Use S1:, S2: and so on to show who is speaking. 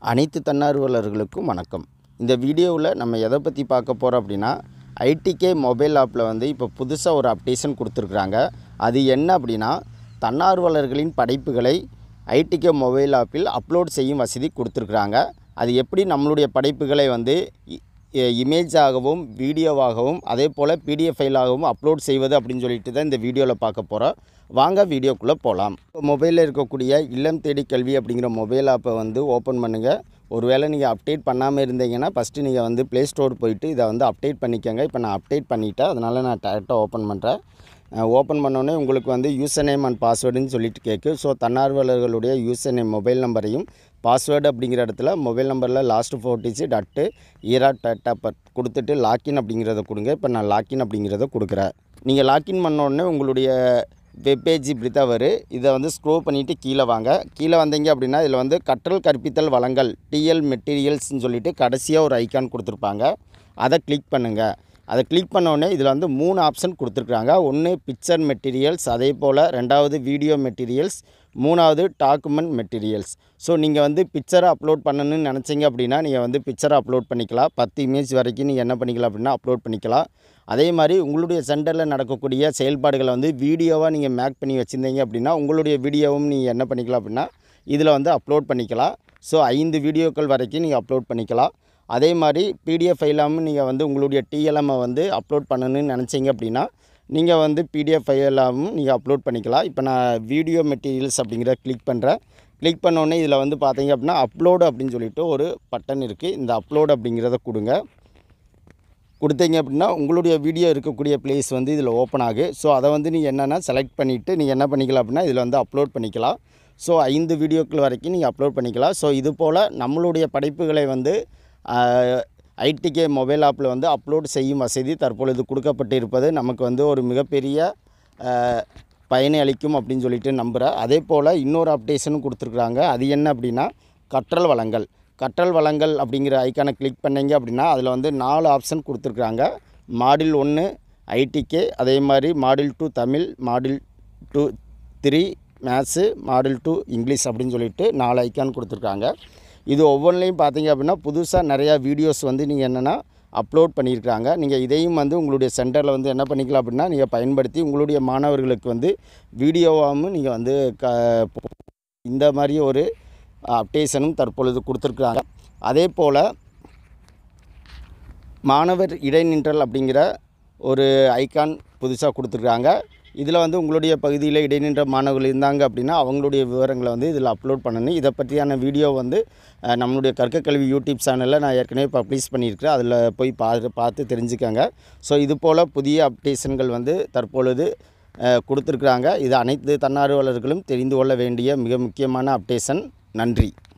S1: அனைத்து தன்னார்வலர்களுக்கும் வணக்கம் இந்த வீடியோவில் நம்ம எதை பற்றி பார்க்க போகிறோம் அப்படின்னா ஐடிகே மொபைல் ஆப்பில் வந்து இப்போ புதுசாக ஒரு அப்டேஷன் கொடுத்துருக்குறாங்க அது என்ன அப்படின்னா தன்னார்வலர்களின் படைப்புகளை ஐடிகே மொபைல் ஆப்பில் அப்லோட் செய்யும் வசதி கொடுத்துருக்குறாங்க அது எப்படி நம்மளுடைய படைப்புகளை வந்து இ- இ- இமேஜாகவும் வீடியோவாகவும் அதே போல் பிடிஎஃப் ஃபைலாகவும் அப்லோட் செய்வது அப்படின்னு சொல்லிட்டு தான் இந்த வீடியோவில் பார்க்க போகிறோம் வாங்க வீடியோக்குள்ளே போகலாம் இப்போ மொபைலில் இருக்கக்கூடிய இல்லம் தேடி கல்வி அப்படிங்கிற மொபைல் ஆப்பை வந்து ஓப்பன் பண்ணுங்கள் ஒருவேளை நீங்கள் அப்டேட் பண்ணாமல் இருந்தீங்கன்னா ஃபஸ்ட்டு நீங்கள் வந்து ப்ளே ஸ்டோர் போயிட்டு இதை வந்து அப்டேட் பண்ணிக்கோங்க இப்போ நான் அப்டேட் பண்ணிட்டேன் அதனால் நான் டேரெக்டாக ஓப்பன் பண்ணுறேன் ஓப்பன் பண்ணோடனே உங்களுக்கு வந்து யூசர் நேம் அண்ட் பாஸ்வேர்டுன்னு சொல்லிட்டு கேட்கு ஸோ தன்னார்வலர்களுடைய யூசர் நேம் மொபைல் நம்பரையும் பாஸ்வேர்டு அப்படிங்கிற இடத்துல மொபைல் நம்பரில் லாஸ்ட் ஃபோர் டிஜிட் அட்டு ஈரா டேட்டா பட் கொடுத்துட்டு லாக்கின் அப்படிங்கிறத கொடுங்க இப்போ நான் லாக்கின் அப்படிங்கிறத கொடுக்குறேன் நீங்கள் லாக்கின் பண்ண உடனே உங்களுடைய வெப்பேஜ் இப்படி தான் வரும் இதை வந்து ஸ்க்ரோ பண்ணிவிட்டு கீழே வாங்க கீழே வந்தீங்க அப்படின்னா இதில் வந்து கற்றல் கற்பித்தல் வளங்கள் டிஎல் மெட்டீரியல்ஸ்னு சொல்லிட்டு கடைசியாக ஒரு ஐக்கான் கொடுத்துருப்பாங்க அதை கிளிக் பண்ணுங்கள் அதை கிளிக் பண்ண உடனே இதில் வந்து மூணு ஆப்ஷன் கொடுத்துருக்குறாங்க ஒன்று பிக்சர் மெட்டீரியல்ஸ் அதே போல் ரெண்டாவது வீடியோ மெட்டீரியல்ஸ் மூணாவது டாக்குமெண்ட் மெட்டீரியல்ஸ் ஸோ நீங்கள் வந்து பிக்சரை அப்லோட் பண்ணணும்னு நினச்சிங்க அப்படின்னா நீங்கள் வந்து பிக்சரை அப்லோட் பண்ணிக்கலாம் பத்து இமேஜ் வரைக்கும் நீங்கள் என்ன பண்ணிக்கலாம் அப்படின்னா அப்லோட் பண்ணிக்கலாம் அதே மாதிரி உங்களுடைய சென்டரில் நடக்கக்கூடிய செயல்பாடுகளை வந்து வீடியோவாக நீங்கள் மேக் பண்ணி வச்சுருந்தீங்க அப்படின்னா உங்களுடைய வீடியோவும் நீங்கள் என்ன பண்ணிக்கலாம் அப்படின்னா இதில் வந்து அப்லோட் பண்ணிக்கலாம் ஸோ ஐந்து வீடியோக்கள் வரைக்கும் நீங்கள் அப்லோட் பண்ணிக்கலாம் அதே மாதிரி பிடிஎஃப் ஃபைலாகவும் நீங்கள் வந்து உங்களுடைய டிஎல்எம்மை வந்து அப்லோட் பண்ணணும்னு நினச்சிங்க அப்படின்னா நீங்கள் வந்து பிடிஎஃப் ஃபைலாகவும் நீங்கள் அப்லோட் பண்ணிக்கலாம் இப்போ நான் வீடியோ மெட்டீரியல்ஸ் அப்படிங்கிறத கிளிக் பண்ணுறேன் கிளிக் பண்ணோடனே இதில் வந்து பார்த்தீங்க அப்படின்னா அப்லோடு அப்படின்னு சொல்லிட்டு ஒரு பட்டன் இருக்குது இந்த அப்லோடு அப்படிங்கிறத கொடுங்க கொடுத்தீங்க அப்படின்னா உங்களுடைய வீடியோ இருக்கக்கூடிய பிளேஸ் வந்து இதில் ஓப்பன் ஆகு ஸோ அதை வந்து நீங்கள் என்னென்னா செலக்ட் பண்ணிவிட்டு நீங்கள் என்ன பண்ணிக்கலாம் அப்படின்னா இதில் வந்து அப்லோட் பண்ணிக்கலாம் ஸோ ஐந்து வீடியோக்கள் வரைக்கும் நீங்கள் அப்லோட் பண்ணிக்கலாம் ஸோ இது போல் நம்மளுடைய படைப்புகளை வந்து ஐடிகே மொபைல் ஆப்பில் வந்து அப்லோட் செய்யும் வசதி தற்பொழுது கொடுக்கப்பட்டு இருப்பது நமக்கு வந்து ஒரு மிகப்பெரிய ஆஹ், பயனை அளிக்கும் அப்படின்னு சொல்லிட்டு நம்புகிறேன் அதே போல் இன்னொரு அப்டேஷனும் கொடுத்துருக்குறாங்க அது என்ன அப்படின்னா கற்றல் வளங்கள் கற்றல் வளங்கள் அப்படிங்கிற ஐக்கானை கிளிக் பண்ணீங்க அப்படின்னா அதில் வந்து நாலு ஆப்ஷன் கொடுத்துருக்குறாங்க மாடில் ஒன்று ஐடிகே அதே மாதிரி model two Tamil model two three maths model two English அப்படின்னு சொல்லிட்டு நாலு ஐக்கான் கொடுத்துருக்காங்க இது ஒவ்வொன்றிலையும் பார்த்தீங்க அப்படின்னா புதுசாக நிறையா வீடியோஸ் வந்து நீங்கள் என்னென்னா அப்லோட் பண்ணியிருக்காங்க நீங்கள் இதையும் வந்து உங்களுடைய சென்டரில் வந்து என்ன பண்ணிக்கலாம் அப்படின்னா நீங்கள் பயன்படுத்தி உங்களுடைய மாணவர்களுக்கு வந்து வீடியோவாகவும் நீங்கள் வந்து க இந்த மாதிரி ஒரு அப்டேஷனும் தற்பொழுது கொடுத்துருக்குறாங்க அதே போல் மாணவர் இடைநின்றல் அப்படிங்கிற ஒரு ஐகான் புதுசாக கொடுத்துருக்காங்க இதில் வந்து உங்களுடைய பகுதியில் இடைநின்ற மாணவர்கள் இருந்தாங்க அப்படின்னா அவங்களுடைய விவரங்களை வந்து இதில் அப்லோட் பண்ணணும் இதை பற்றியான வீடியோ வந்து அஹ், நம்மளுடைய கற்க கல்வி யூடியூப் சேனலில் நான் ஏற்கனவே பப்ளிஷ் பண்ணியிருக்கிறேன் அதில் போய் பார்த்து பார்த்து தெரிஞ்சுக்கங்க ஸோ இது போல் புதிய அப்டேஷன்கள் வந்து தற்பொழுது அஹ், கொடுத்துருக்குறாங்க இது அனைத்து தன்னார்வலர்களும் தெரிந்து கொள்ள வேண்டிய மிக முக்கியமான அப்டேஷன் நன்றி